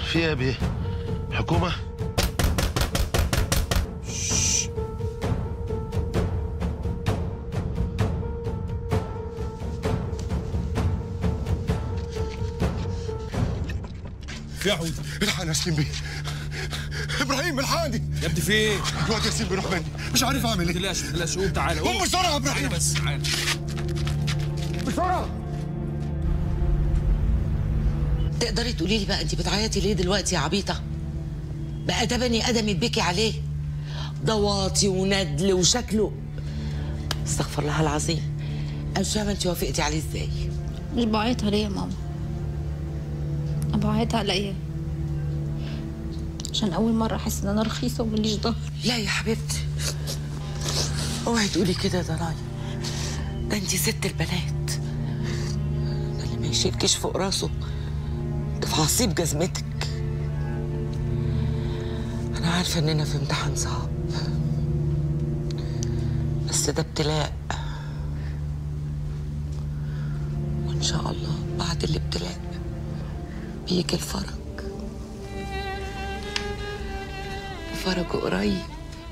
في ايه يا بيه حكومه في عود الحقني يا سليم بيه ابراهيم الحقني يا ابني في ايه؟ الواد ياسين بيروح مني مش عارف اعمل ما ايه تقلقش ما تقلقش قوم تعالى قوم بسرعه يا ابراهيم بس تعالى بسرعه تقدري تقولي لي بقى انت بتعيطي ليه دلوقتي يا عبيطه بقى ده بني ادم يتبكي عليه ده واطي وندل وشكله استغفر الله العظيم انا مش فاهمه انت وافقتي عليه ازاي مش بعيط عليه يا ماما انا بعيط على ايه عشان اول مره احس ان انا رخيصه ومليش ظهر لا يا حبيبتي اوعي تقولي كده ده راي ده انت ست البنات ده اللي ما يشيلكش فوق راسه ده في عصيب جزمتك انا عارفه اننا في امتحان صعب بس ده ابتلاء وان شاء الله بعد الابتلاء بيجي الفرج فرجه قريب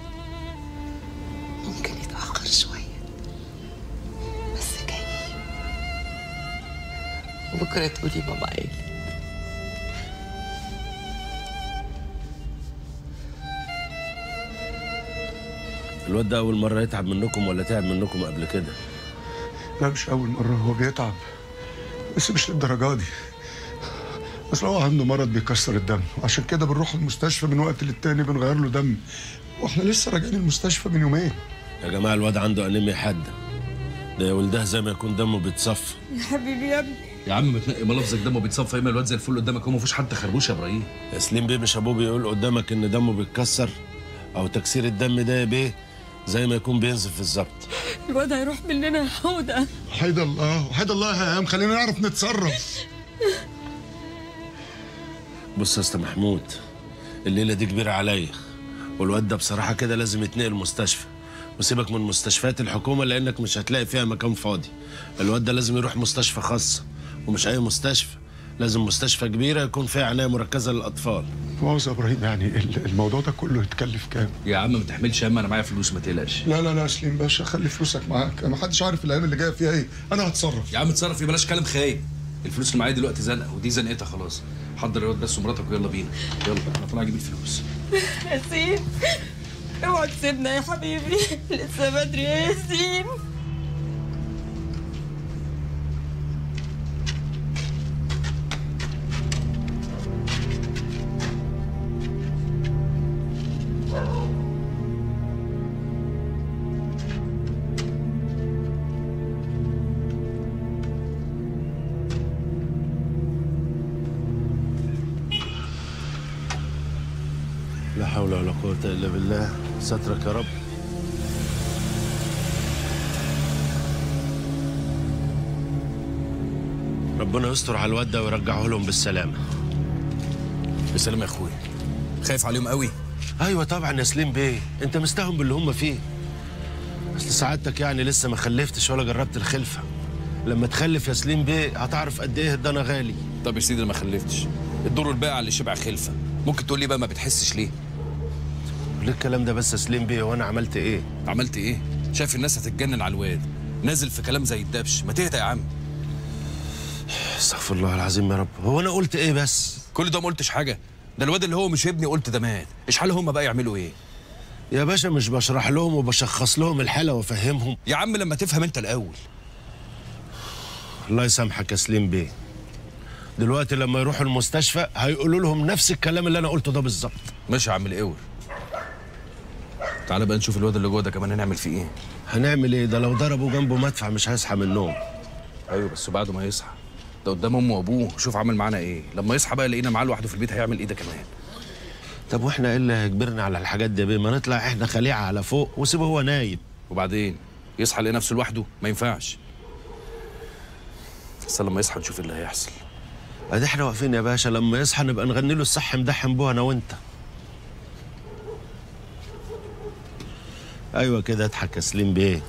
ممكن يتأخر شوية بس جاي وبكرة تقولي بابا قال الواد ده اول مره يتعب منكم ولا تعب منكم قبل كده لا مش اول مره هو بيتعب بس مش للدرجه دي بس هو عنده مرض بيكسر الدم عشان كده بنروح المستشفى من وقت للتاني بنغير له دم واحنا لسه راجعين المستشفى من يومين يا جماعه الواد عنده انيميا حاده ده يا ولده زي ما يكون دمه بيتصفى يا عم ما تنقي ملفظك دمه بيتصفى اما الواد زي الفل قدامك هو مفيش حد خربوش يا ابراهيم يا سليم بيه مش ابوه بيقول قدامك ان دمه بيتكسر او تكسير الدم ده يا بيه زي ما يكون بينزف بالظبط الواد هيروح مننا يا حوده حيد الله حيد الله يا هام خلينا نعرف نتصرف بص يا اسطى محمود الليله دي كبيره عليا والواد ده بصراحه كده لازم يتنقل المستشفى وسيبك من مستشفيات الحكومه لانك مش هتلاقي فيها مكان فاضي الواد ده لازم يروح مستشفى خاصه ومش اي مستشفى لازم مستشفى كبيره يكون فيها عنايه مركزه للاطفال مؤاخذة يا ابراهيم يعني ال- الموضوع ده كله يتكلف كام؟ يا عم ما تحملش هم انا معايا فلوس ما تقلقش لا لا لا يا سليم باشا خلي فلوسك معاك ما حدش عارف الايام اللي جايه فيها ايه انا هتصرف يا عم اتصرف بلاش كلام خايب الفلوس اللي معايا دلوقتي زنقه ودي زنقتها خلاص حضر الواد بس ومراتك ويلا بينا يلا انا طالع اجيب الفلوس ياسين اوعى تسيبنا يا حبيبي لسه بدري يا ياسين لا حول ولا قوه الا بالله سترك يا رب ربنا يستر على الواد ده ويرجعه لهم بالسلامه بالسلامه يا اخويا خايف عليهم قوي ايوه طبعا يا سليم بيه انت مستهم باللي هم فيه اصل سعادتك يعني لسه ما خلفتش ولا جربت الخلفه لما تخلف يا سليم بيه هتعرف قد ايه الضنا غالي طب يا سيدي انا ما خلفتش الدور الباقي اللي شبع خلفه ممكن تقول لي بقى ما بتحسش ليه ليه الكلام ده بس يا سليم بيه وانا عملت ايه عملت ايه شايف الناس هتتجنن على الواد نازل في كلام زي الدبش ما تهدى يا عم استغفر الله العظيم يا رب هو انا قلت ايه بس كل ده ما قلتش حاجه ده الواد اللي هو مش ابني قلت ده مات اشحال هم بقى يعملوا ايه يا باشا مش بشرح لهم وبشخص لهم الحاله وافهمهم يا عم لما تفهم انت الاول الله يسامحك يا سليم بيه دلوقتي لما يروحوا المستشفى هيقولوا لهم نفس الكلام اللي انا قلته ده بالظبط ماشي يا عم القور تعالى بقى نشوف الواد اللي جوه ده كمان هنعمل فيه ايه هنعمل ايه ده لو ضربوا جنبه مدفع مش هيصحى من النوم ايوه بس بعد ما يصحى ده قدام امه وابوه شوف عمل معانا ايه لما يصحى بقى لقينا معاه لوحده في البيت هيعمل ايه ده كمان طب واحنا ايه اللي هيجبرنا على الحاجات دي يا بيه ما نطلع احنا خليعه على فوق وسيبه هو نايم وبعدين يصحى يلاقي نفسه لوحده ما ينفعش بس لما يصحى نشوف اللي هيحصل ادي احنا واقفين يا باشا لما يصحى نبقى نغني له الصح مدحم بوها انا وانت ايوه كده اضحك يا سليم بيه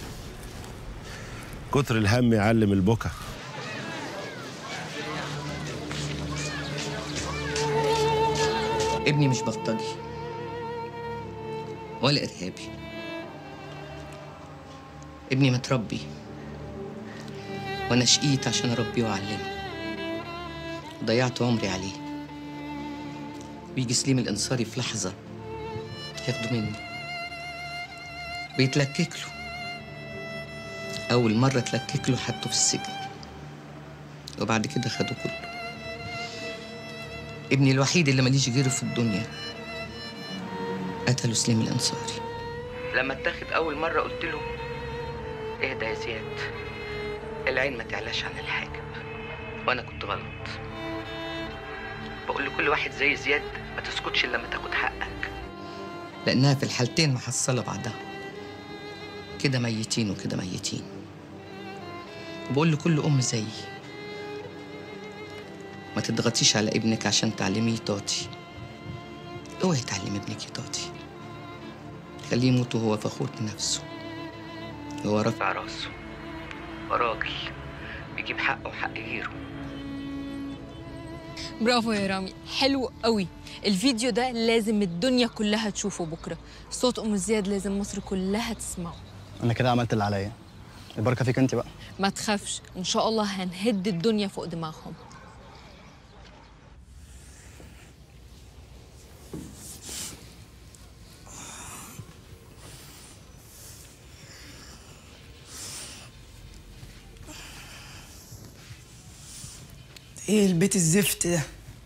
كتر الهم يعلم البكا ابني مش بلطجي ولا إرهابي ابني متربي وأنا شقيت عشان أربيه وأعلمه ضيعت عمري عليه ويجي سليم الإنصاري في لحظة ياخده مني ويتلكك له أول مرة اتلكك له حطه في السجن وبعد كده خده كله ابني الوحيد اللي ماليش غيره في الدنيا قتله سليم الأنصاري لما اتاخد أول مرة قلت له اهدى يا زياد العين ما تعلاش عن الحاجب وأنا كنت غلط بقول لكل واحد زي زياد ما تسكتش إلا لما تاخد حقك لأنها في الحالتين محصلة بعضها كده ميتين وكده ميتين وبقول لكل أم زيي ما تضغطيش على ابنك عشان تعلميه يطاطي اوعي تعلمي ابنك يطاطي خليه يموت وهو فخور بنفسه هو رافع راسه وراجل بيجيب حقه وحق غيره برافو يا رامي حلو قوي الفيديو ده لازم الدنيا كلها تشوفه بكره صوت ام زياد لازم مصر كلها تسمعه انا كده عملت اللي عليا البركه فيك انت بقى ما تخافش ان شاء الله هنهد الدنيا فوق دماغهم ايه البيت الزفت ده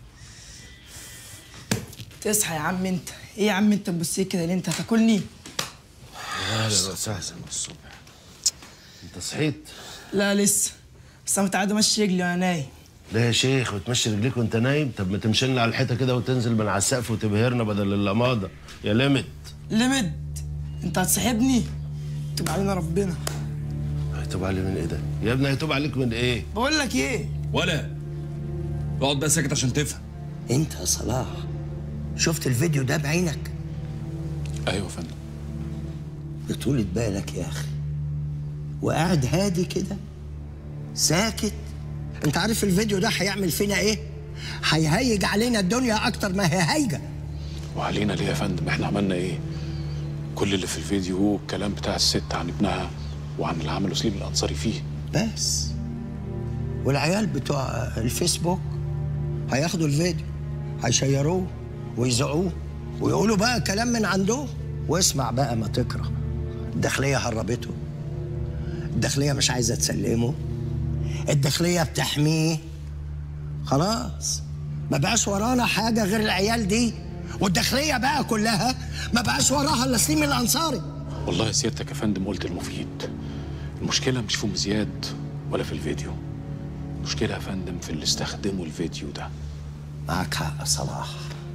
تصحى يا عم انت ايه يا عم انت تبص كده ليه انت هتاكلني اهلا وسهلا الصبح انت صحيت لا لسه بس انا متعود امشي رجلي وانا نايم لا يا شيخ وتمشي رجليك وانت نايم طب ما تمشي لنا على الحيطه كده وتنزل من على السقف وتبهرنا بدل اللماضه يا لمت لمد انت هتصاحبني تبقى علينا ربنا هيتوب علي من ايه ده يا ابني هيتوب عليك من ايه بقول لك ايه ولا اقعد بقى ساكت عشان تفهم انت يا صلاح شفت الفيديو ده بعينك ايوه يا فندم بطولة بالك يا اخي وقاعد هادي كده ساكت انت عارف الفيديو ده هيعمل فينا ايه هيهيج علينا الدنيا اكتر ما هي هايجه وعلينا ليه يا فندم احنا عملنا ايه كل اللي في الفيديو هو الكلام بتاع الست عن ابنها وعن اللي عمله سليم الانصاري فيه بس والعيال بتوع الفيسبوك هياخدوا الفيديو هيشيروه ويذاعوه ويقولوا بقى كلام من عندهم واسمع بقى ما تكره الداخلية هربته الداخلية مش عايزة تسلمه الداخلية بتحميه خلاص ما بقاش ورانا حاجة غير العيال دي والداخلية بقى كلها ما بقاش وراها الا سليم الأنصاري والله سيادتك يا فندم قلت المفيد المشكله مش في ام زياد ولا في الفيديو المشكله يا فندم في اللي استخدموا الفيديو ده معك حق يا صلاح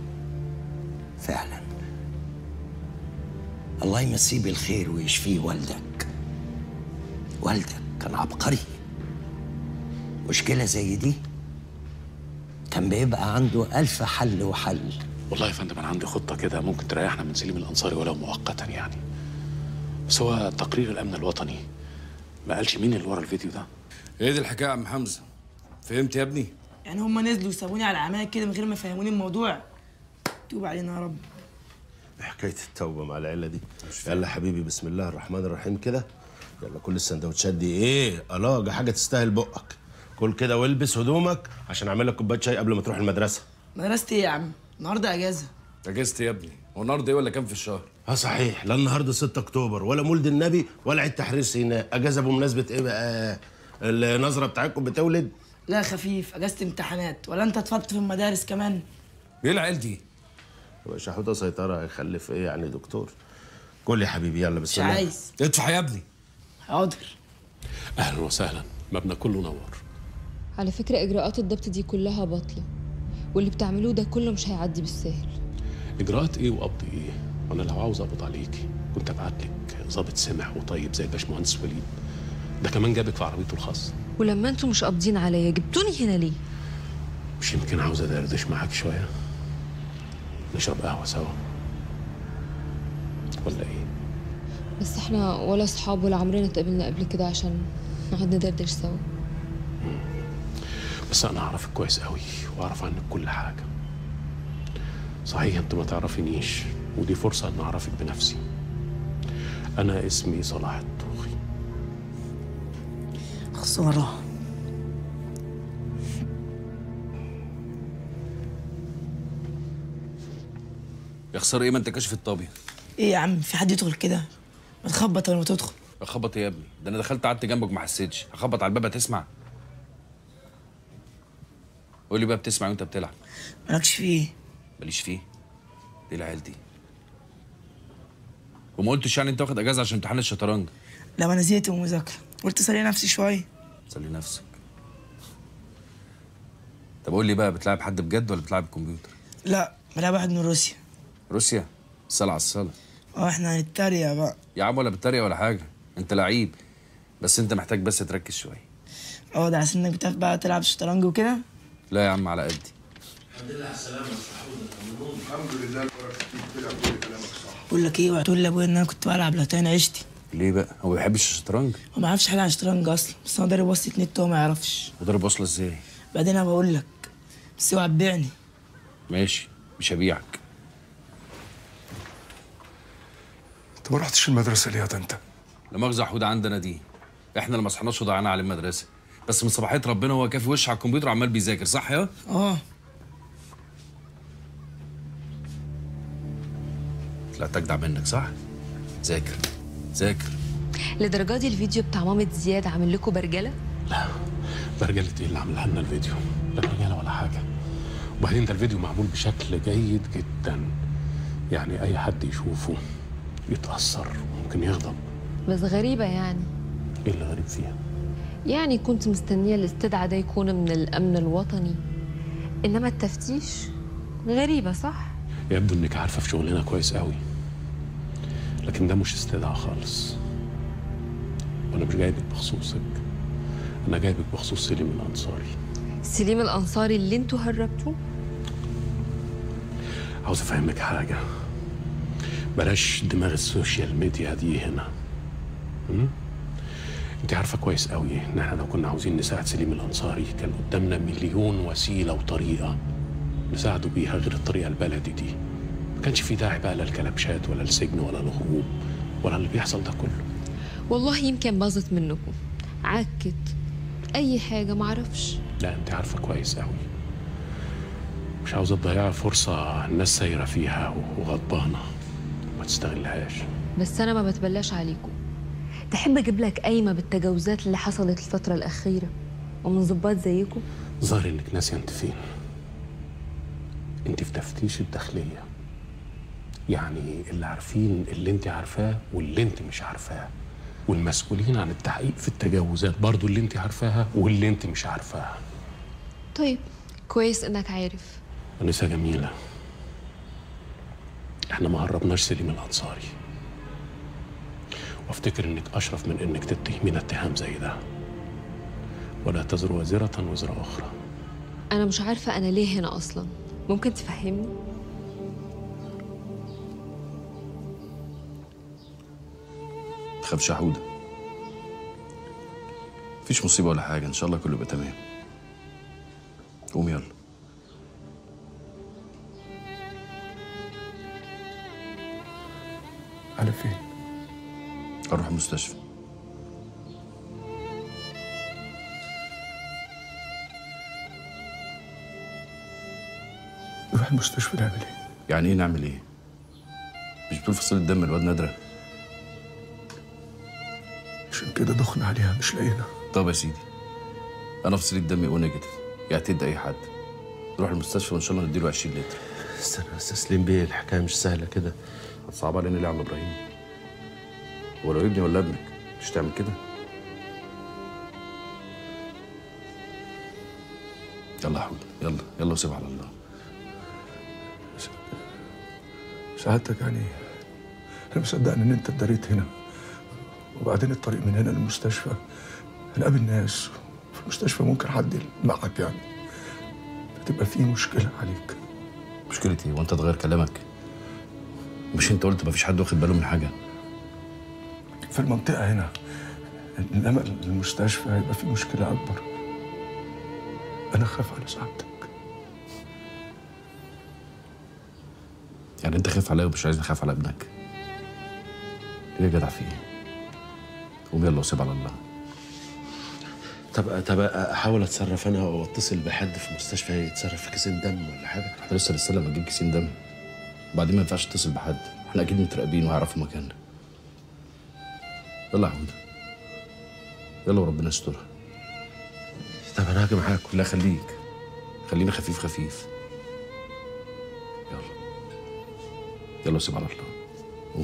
فعلا الله يمسيه بالخير ويشفيه والدك والدك كان عبقري مشكلة زي دي كان بيبقى عنده ألف حل وحل والله يا فندم انا عندي خطه كده ممكن تريحنا من سليم الانصاري ولو مؤقتا يعني بس هو تقرير الامن الوطني ما قالش مين اللي ورا الفيديو ده ايه دي الحكايه يا عم حمزه فهمت يا ابني يعني هم نزلوا وسابوني على عماية كده من غير ما يفهموني الموضوع توب علينا يا رب حكايه التوبه مع العيله دي يلا حبيبي بسم الله الرحمن الرحيم كده يلا كل السندوتشات دي ايه الله حاجه تستاهل بقك كل كده والبس هدومك عشان اعمل لك كوبايه شاي قبل ما تروح المدرسه مدرسة ايه يا عم النهارده اجازة اجازت يا ابني هو النهارده ايه ولا كام في الشهر اه صحيح لا النهارده 6 اكتوبر ولا مولد النبي ولا عيد تحرير سيناء اجازه بمناسبه ايه بقى النظره بتاعتكم بتولد لا خفيف اجازة امتحانات ولا انت اتفضت في المدارس كمان ايه العيال دي يبقى شحوته سيطره هيخلف ايه يعني دكتور كل يا حبيبي يلا مش بسم الله عايز ادفع يا ابني حاضر اهلا وسهلا مبنى كله نور على فكرة إجراءات الضبط دي كلها باطلة واللي بتعملوه ده كله مش هيعدي بالسهل اجراءات ايه وقبض ايه وانا لو عاوز اقبض عليكي كنت ابعت لك ظابط سمح وطيب زي الباشمهندس وليد ده كمان جابك في عربيته الخاصه ولما انتوا مش قابضين عليا جبتوني هنا ليه مش يمكن عاوز ادردش معاك شويه نشرب قهوه سوا ولا ايه بس احنا ولا صحاب ولا عمرنا اتقابلنا قبل كده عشان نقعد ندردش سوا بس انا اعرفك كويس قوي واعرف عنك كل حاجه صحيح انت ما تعرفينيش ودي فرصة ان اعرفك بنفسي انا اسمي صلاح الطوخي خساره يا خساره ايه ما انت كاشف الطابي ايه يا عم في حد يدخل كده ما تخبط قبل ما تدخل اخبط إيه يا ابني ده انا دخلت قعدت جنبك ما حسيتش اخبط على الباب هتسمع قول لي بقى بتسمع وانت بتلعب مالكش فيه ماليش فيه ايه العيال دي وما قلتش يعني انت واخد اجازه عشان امتحان الشطرنج لا ما انا زهقت من المذاكره قلت اسلي نفسي شويه سلي نفسك طب قول لي بقى بتلعب حد بجد ولا بتلعب كمبيوتر لا بلعب واحد من روسيا روسيا الصلاة على الصلاة اه احنا هنتريق بقى يا عم ولا بتتريق ولا حاجة انت لعيب بس انت محتاج بس تركز شوية اه ده عشان انك بتعرف بقى تلعب شطرنج وكده لا يا عم على قدي الحمد لله على السلامة يا صاحبي الحمد لله البركه فيك طلع كل كلامك صح بقول لك ايه وهتقول لابويا ان انا كنت بلعب لاتين عشتي ليه بقى هو ما بيحبش الشطرنج هو ما يعرفش حاجه عن الشطرنج اصلا بس هو ضارب وصلة نت هو ما يعرفش وضرب وصلة ازاي بعدين انا بقول لك بس اوعى تبيعني ماشي مش هبيعك انت ما رحتش المدرسه ليه يا ده انت لا مؤاخذة حودة عندنا دي احنا اللي ما صحناش وضيعنا على المدرسة بس من صباحية ربنا هو كافي وش على الكمبيوتر عمال بيذاكر صح يا اه طلعت اجدع منك صح ذاكر ذاكر لدرجة دي الفيديو بتاع مامة زياد عامل لكم برجلة لا برجلة ايه اللي عملها لنا الفيديو لا برجلة ولا حاجة وبعدين ده الفيديو معمول بشكل جيد جدا يعني اي حد يشوفه يتأثر وممكن يغضب بس غريبة يعني ايه اللي غريب فيها يعني كنت مستنية الاستدعاء ده يكون من الأمن الوطني إنما التفتيش غريبة صح؟ يبدو انك عارفة في شغلنا كويس قوي لكن ده مش استدعاء خالص وانا مش جايبك بخصوصك انا جايبك بخصوص سليم الانصاري سليم الأنصاري اللي انتوا هربتوه عاوز افهمك حاجة بلاش دماغ السوشيال ميديا دي هنا م? انت عارفة كويس قوي ان احنا لو كنا عاوزين نساعد سليم الانصاري كان قدامنا مليون وسيلة وطريقة نساعده بيها غير الطريقة البلدي دي ما كانش في داعي بقى لا الكلبشات ولا السجن ولا الهروب ولا اللي بيحصل ده كله والله يمكن باظت منكم عكت أي حاجة معرفش لا انت عارفة كويس قوي مش عاوزة تضيعي فرصة الناس سايرة فيها وغضبانة ما تستغلهاش بس أنا ما بتبلاش عليكم تحب أجيب لك قايمة بالتجاوزات اللي حصلت الفترة الأخيرة ومن ظباط زيكم ظاهر انك ناسية انت فين انت في تفتيش الداخلية يعني اللي عارفين اللي انت عارفاه واللي انت مش عارفاه والمسؤولين عن التحقيق في التجاوزات برضو اللي انت عارفاها واللي انت مش عارفاها طيب كويس إنك عارف أنسة جميلة احنا ما هربناش سليم الأنصاري وافتكر انك أشرف من انك تتهمين اتهام زي ده ولا تزر وازرة وزر أخرى أنا مش عارفة أنا ليه هنا أصلا ممكن تفهمني؟ تخافش يا حودة مفيش مصيبة ولا حاجة إن شاء الله كله يبقى تمام قوم يلا على فين أروح المستشفى نروح المستشفى نعمل ايه يعني إيه نعمل إيه؟ مش بتقول فصيلة دم الواد نادرة عشان كده دخنا عليها مش لاقينا طب يا سيدي أنا فصيلة دمي او نيجاتيف يعتد أي حد نروح المستشفى وإن شاء الله نديله 20 لتر استنى بس تسليم بيه الحكاية مش سهلة كده هتصعب علينا ليه يا عم إبراهيم؟ هو لو ابني ولا ابنك مش تعمل كده؟ يلا يا حودة يلا يلا وسيبها على الله سعادتك يعني انا مصدق ان انت اتدريت هنا وبعدين الطريق من هنا للمستشفى هنقابل ناس في المستشفى ممكن حد معك يعني فتبقى في مشكلة عليك مشكلتي ايه وانت تغير كلامك مش انت قلت مفيش حد واخد باله من حاجه في المنطقة هنا انما المستشفى هيبقى في مشكلة أكبر أنا خاف على سعادتك يعني انت خايف عليا ومش عايز اخاف على ابنك ايه يا جدع في ايه قوم يلا وسيب على الله طب طب احاول اتصرف انا واتصل بحد في مستشفى يتصرف في كيسين دم ولا حاجه احنا لسه لسه لما نجيب كيسين دم وبعدين ما ينفعش تتصل بحد احنا اكيد متراقبين وهيعرفوا مكاننا يلا يا حوده يلا وربنا يسترها طب انا هاجي معاكم لا خليك خلينا خفيف خفيف يلا يلا وسيب على الله قوم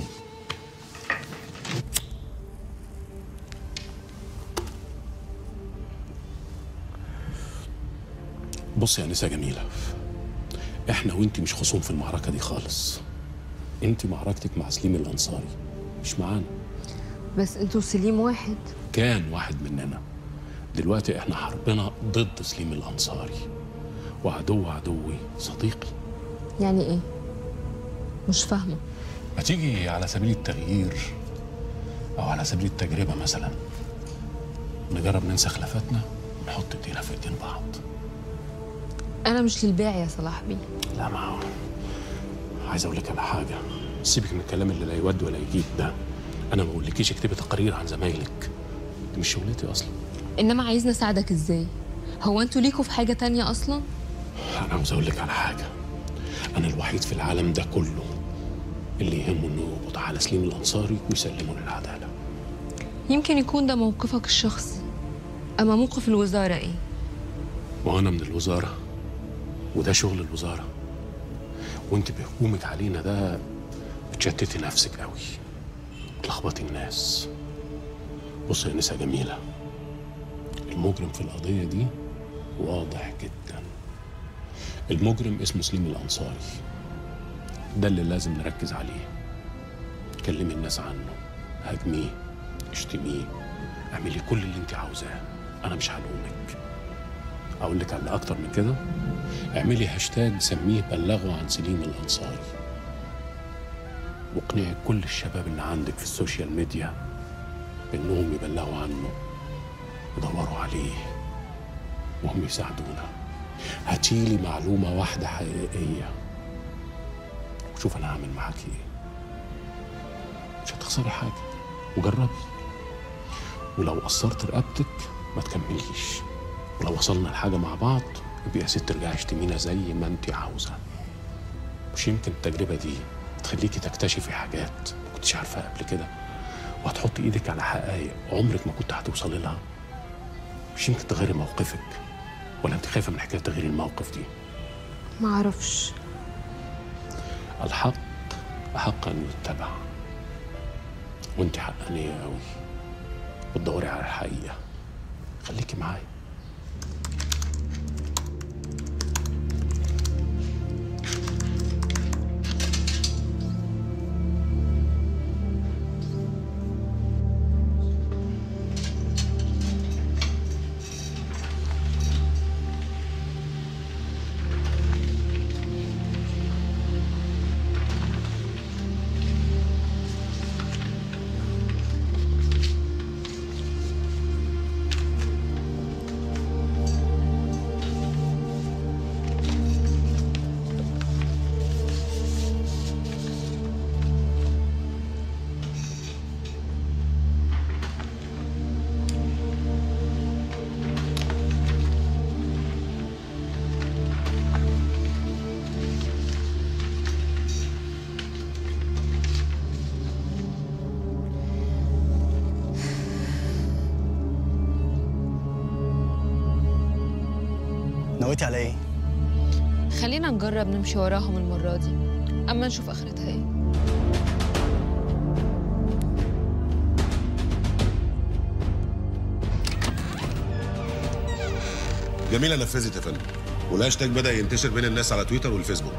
بص يا نسا جميلة احنا وانت مش خصوم في المعركة دي خالص انت معركتك مع سليم الأنصاري مش معانا بس انتوا سليم واحد كان واحد مننا دلوقتي احنا حربنا ضد سليم الأنصاري وعدو عدوي صديقي يعني ايه مش فاهمه ما تيجي على سبيل التغيير أو على سبيل التجربة مثلا نجرب ننسى خلافاتنا ونحط ايدينا في ايدين بعض انا مش للبيع يا صلاح بيه لا ما هو عايز اقول لك على حاجه سيبك من الكلام اللي لا يود ولا يجيب ده انا ما بقولكيش اكتبي تقارير عن زمايلك دي مش شغلتي اصلا انما عايزني اساعدك ازاي هو انتوا ليكوا في حاجه تانية اصلا انا عاوز اقول لك على حاجه انا الوحيد في العالم ده كله اللي يهمه انه يقبض على سليم الانصاري ويسلمه للعداله يمكن يكون ده موقفك الشخصي اما موقف الوزاره ايه وانا من الوزاره وده شغل الوزاره وانت بهجومك علينا ده بتشتتي نفسك قوي بتلخبطي الناس بص يا نسا جميله المجرم في القضيه دي واضح جدا المجرم اسمه سليم الانصاري ده اللي لازم نركز عليه كلمي الناس عنه هاجميه اشتميه اعملي كل اللي انت عاوزاه انا مش هلومك اقول لك على اكتر من كده اعملي هاشتاج سميه بلغوا عن سليم الانصاري واقنعي كل الشباب اللي عندك في السوشيال ميديا بانهم يبلغوا عنه يدوروا عليه وهم يساعدونا هاتيلي معلومة واحدة حقيقية وشوف أنا هعمل معاكي إيه مش هتخسري حاجة وجربي ولو قصرت رقبتك ما تكمليش ولو وصلنا لحاجة مع بعض يبقى يا ست ترجعي اشتمينا زي ما انت عاوزة مش يمكن التجربة دي تخليكي تكتشفي حاجات ما كنتش عارفاها قبل كده وهتحطي ايدك على حقائق عمرك ما كنت هتوصلي لها مش يمكن تغيري موقفك ولا انت خايفة من حكاية تغيير الموقف دي ما اعرفش الحق أحق أن يتبع وانت حقانية قوي بتدوري على الحقيقة خليكي معايا نويتي على ايه؟ خلينا نجرب نمشي وراهم المره دي اما نشوف اخرتها ايه جميلة نفذت يا فندم والهاشتاج بدأ ينتشر بين الناس على تويتر والفيسبوك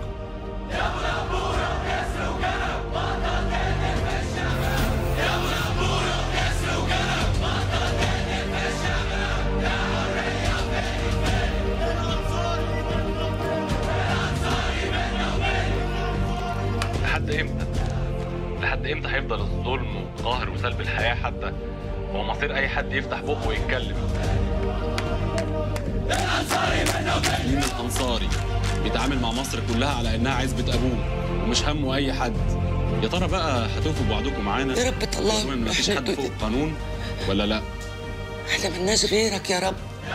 لحد امتى؟ لحد امتى هيفضل الظلم والقهر وسلب الحياة حتى هو مصير أي حد يفتح بقه ويتكلم؟ الأنصاري منه الأنصاري بيتعامل مع مصر كلها على انها عزبة ابوه ومش همه اي حد يا ترى بقى هتوفوا بوعدكم معانا يا رب طلعنا لازم ما فيش من حد الحتة فوق القانون ولا لا احنا ملناش غيرك يا رب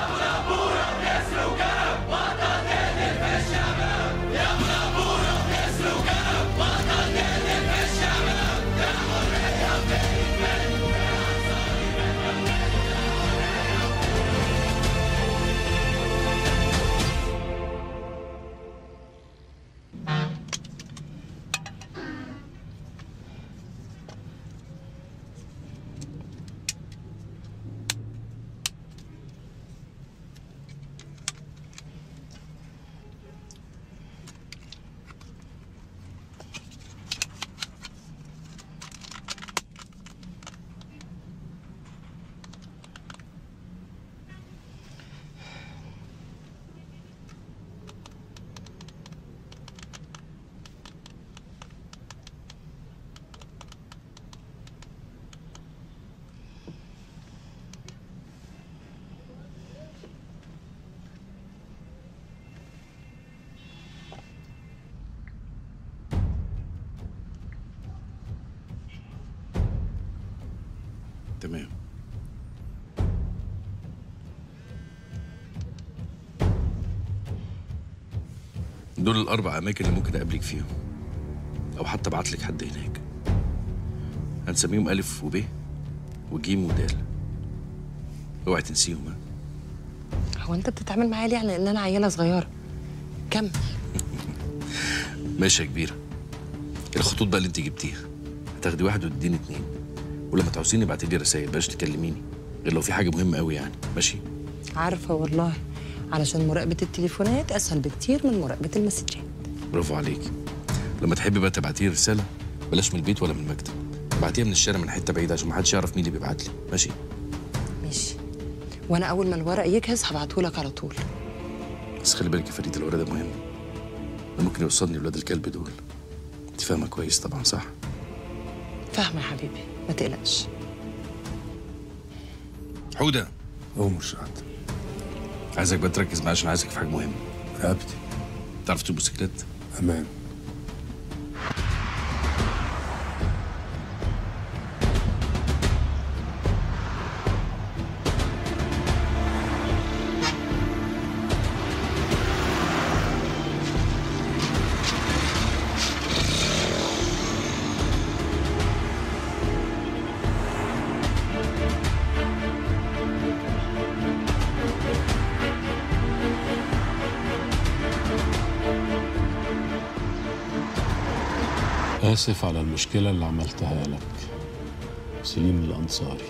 تمام دول الأربع أماكن اللي ممكن أقابلك فيهم أو حتى أبعت لك حد هناك هنسميهم ألف وب وجيم ودال اوعي تنسيهم ها هو انت بتتعامل معايا ليه على ان انا عيله صغيره كم ماشي يا كبيرة الخطوط بقى اللي انت جبتيها هتاخدي واحد وتديني اتنين ولما تعوزيني ابعتي لي رسايل بلاش تكلميني غير لو في حاجة مهمة قوي يعني ماشي عارفه والله علشان مراقبه التليفونات اسهل بكتير من مراقبه المسجات برافو عليكي لما تحبي بقى تبعتي لي رسالة بلاش من البيت ولا من المكتب ابعتيها من الشارع من حتة بعيدة عشان محدش يعرف مين اللي بيبعت لي ماشي ماشي وانا اول ما الورق يجهز هبعتهولك على طول بس خلي بالك يا فريد الورق ده مهم ده ممكن يوصلني لولاد الكلب دول انت فاهمة كويس طبعا صح فاهمه يا حبيبي ما تقلقش حودة هو مش قاعد عايزك بقى تركز معايا عشان عايزك في حاجة مهمة رقبتي تعرف تسوق موتوسيكلات؟ أمان آسف على المشكلة اللي عملتها لك سليم الأنصاري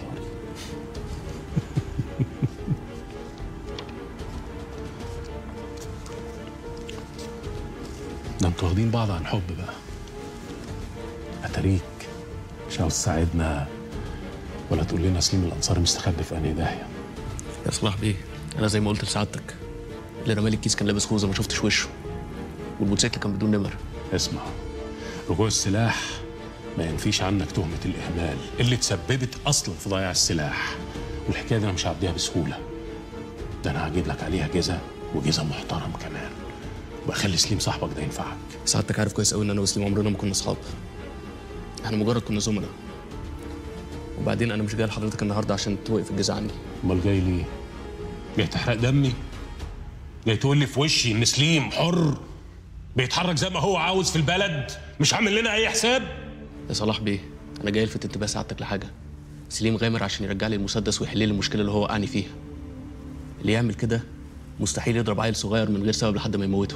ده انتوا واخدين بعض عن حب بقى أتاريك مش عاوز تساعدنا ولا تقول لنا سليم الأنصاري مستخبي في أنهي داهية يا صلاح بيه انا زي ما قلت لسعادتك اللي رمالي الكيس كان لابس خوذه ما شفتش وشه والموتوسيكل كان بدون نمر اسمع رجوع السلاح ما ينفيش عنك تهمة الإهمال اللي تسببت أصلا في ضياع السلاح والحكاية دي أنا مش هعديها بسهولة ده أنا هجيب لك عليها جزا وجزا محترم كمان وأخلي سليم صاحبك ده ينفعك سعادتك عارف كويس قوي ان انا وسليم عمرنا ما كنا اصحاب احنا مجرد كنا زملاء وبعدين انا مش جاي لحضرتك النهارده عشان توقف الجزا عني أمال جاي ليه؟ جاي تحرق دمي؟ جاي تقول لي في وشي إن سليم حر بيتحرك زي ما هو عاوز في البلد مش عامل لنا أي حساب؟ يا صلاح بيه انا جاي الفت انتباه سعادتك لحاجه سليم غامر عشان يرجع لي المسدس ويحل لي المشكله اللي هو وقعني فيها اللي يعمل كده مستحيل يضرب عيل صغير من غير سبب لحد ما يموته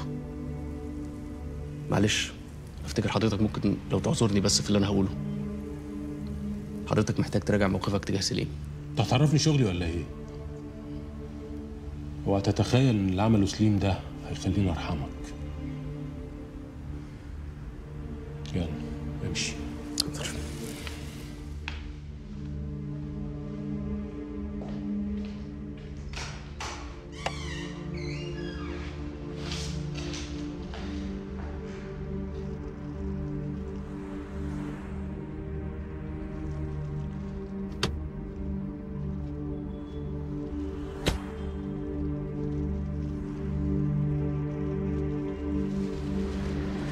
معلش افتكر حضرتك ممكن لو تعذرني بس في اللي انا هقوله حضرتك محتاج تراجع موقفك تجاه سليم انت هتعرفني شغلي ولا ايه؟ اوعى تتخيل ان اللي عمله سليم ده هيخليني ارحمك يلا امشي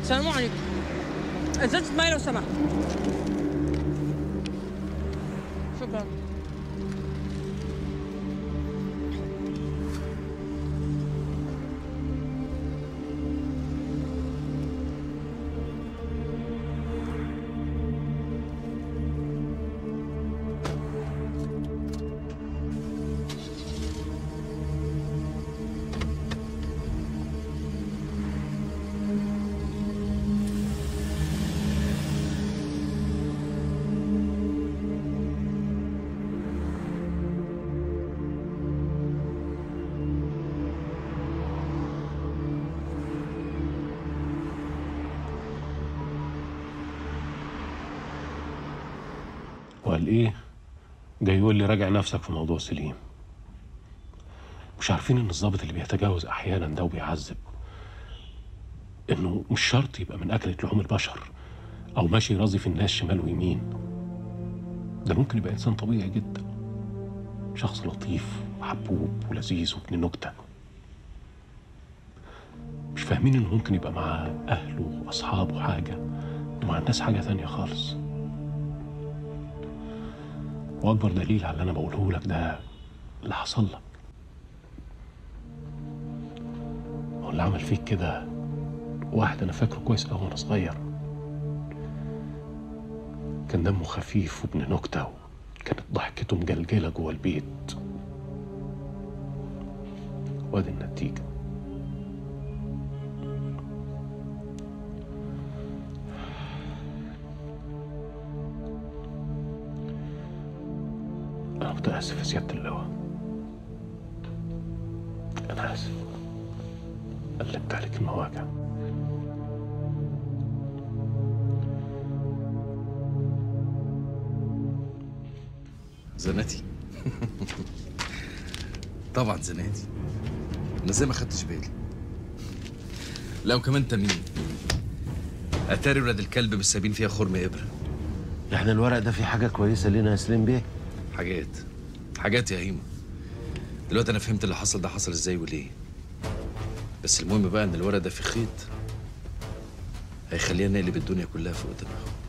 السلام عليكم ازازه ميه لو سمحت شكرا وقال ايه جاي يقول لي راجع نفسك في موضوع سليم مش عارفين ان الضابط اللي بيتجاوز احيانا ده وبيعذب انه مش شرط يبقى من اكلة لحوم البشر او ماشي يرازي في الناس شمال ويمين ده ممكن يبقى انسان طبيعي جدا شخص لطيف وحبوب ولذيذ وابن نكته مش فاهمين انه ممكن يبقى مع اهله واصحابه حاجه ومع الناس حاجه تانية خالص واكبر دليل على اللي انا بقوله لك ده اللي حصل لك هو اللي عمل فيك كده واحد انا فاكره كويس قوي وانا صغير كان دمه خفيف وابن نكته كانت ضحكته مجلجله جوه البيت وادي النتيجه أنا متأسف يا سيادة اللواء أنا آسف قلبت عليك المواجع زناتي طبعا زناتي انا زي ما خدتش بالي لا وكمان انت مين اتاري ولاد الكلب مش سايبين فيها خرم ابره يعني الورق ده فيه حاجه كويسه لينا يا سليم بيه حاجات حاجات يا هيما دلوقتي انا فهمت اللي حصل ده حصل ازاي وليه بس المهم بقى ان الورق ده فيه خيط هيخلينا نقلب الدنيا كلها فوق دماغه